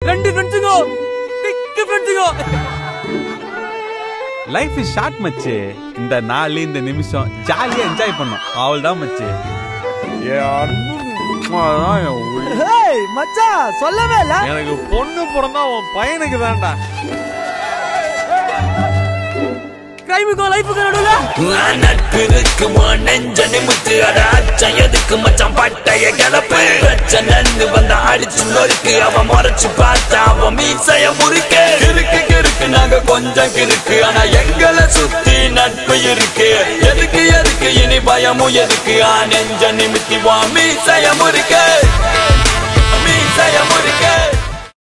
ரெண்டு ஃப்ரெண்ட்ஸுங்க திக்கு ஃப்ரெண்ட்ஸுங்க லைஃப் இஸ் ஷார்ட் மச்சு இந்த நாள் இந்த நிமிஷம் ஜாலியா என்ஜாய் பண்ணோம் அவள் தான் மச்சு என் அன்பு அதான் என் உயிர். ஹேய் மச்சான் சொல்லவே இல்ல எனக்கு பொண்ணு பிறந்தா உன் பையனுக்கு தான்டா கிரைமுக்கும் லைஃபுக்கும் நடுவுல நட்பு இருக்கு உன் நெஞ்ச நிமித்து அட அச்சம் எதுக்கு மச்சான் பட்டைய கிளப்பு பிரச்சனைன்னு வந்த அடிச்சு நொறுக்கு அவன் முறைச்சு பார்த்தா அவன் மீசைய முறுக்கு கிறுக்கு கிறுக்கு நாங்க கொஞ்சம் கிறுக்கு ஆனா எங்களை சுத்தி நட்பு இருக்கு எதுக்கு எதுக்கு இனி பயமும் எதுக்கு ஆ நெஞ்ச நிமித்தி வா மீசைய முறுக்கு மீசைய முறுக்கு